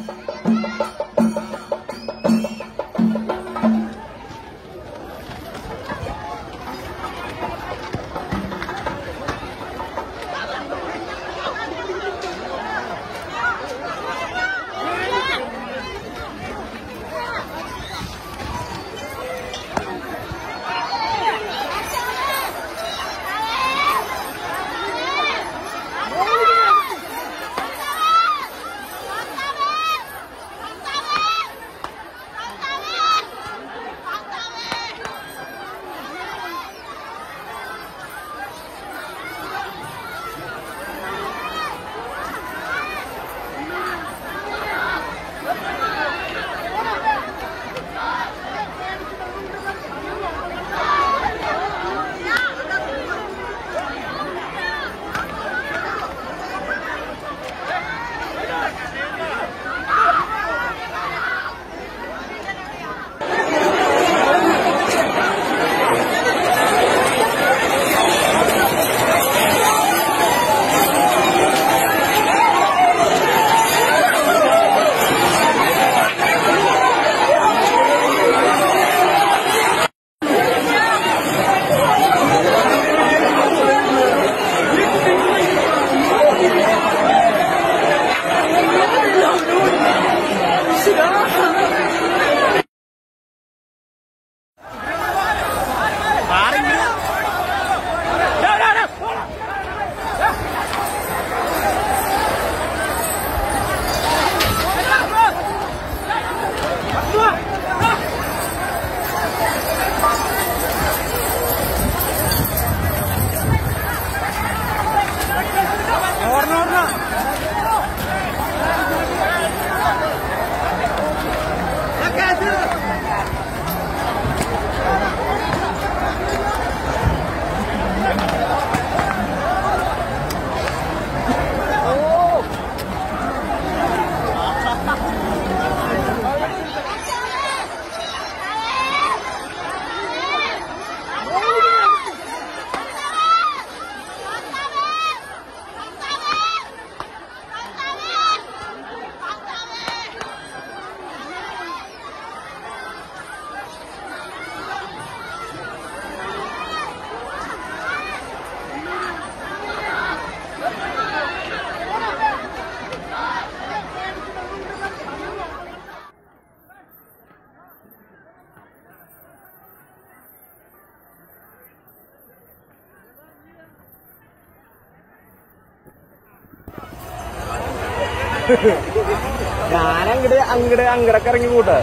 ഞാനങ്ങട് അങ്ങട് അങ്ങടൊക്കെ ഇറങ്ങി കൂട്ടാ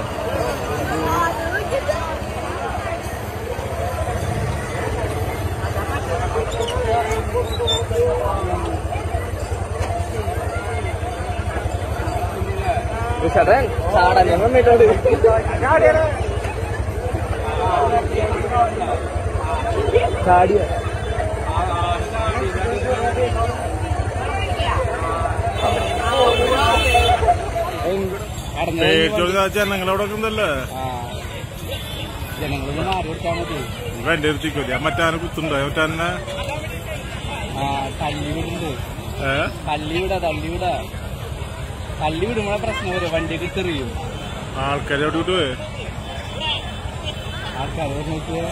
ചേട്ടൻ ചാടാൻ ഞങ്ങൾ വന്നിട്ടുണ്ട് ചാടിയ പേടിച്ചോളി ജനങ്ങളവിടെ ഉണ്ടല്ലേ ജനങ്ങളൊന്ന് മാറി കൊടുത്താൽ മതി എന്റെ അടുത്തേക്കോ ഞാൻ മറ്റാനെ കുത്തുണ്ടോ മറ്റാനെ ആ തള്ളിവിടുണ്ട് ഏ തള്ളിവിടാ തള്ളിവിടാ തള്ളി വിടുമ്പോഴാ പ്രശ്നം വരും വണ്ടിയൊക്കെ തെറിയും ആൾക്കാരെ അവിടെ വിട്ടുവേ ആൾക്കാർ നോക്കിയ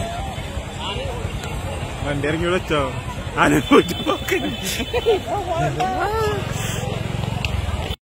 വണ്ടി ഇറങ്ങി വെച്ചോ ആന പോയിട്ട് നോക്കി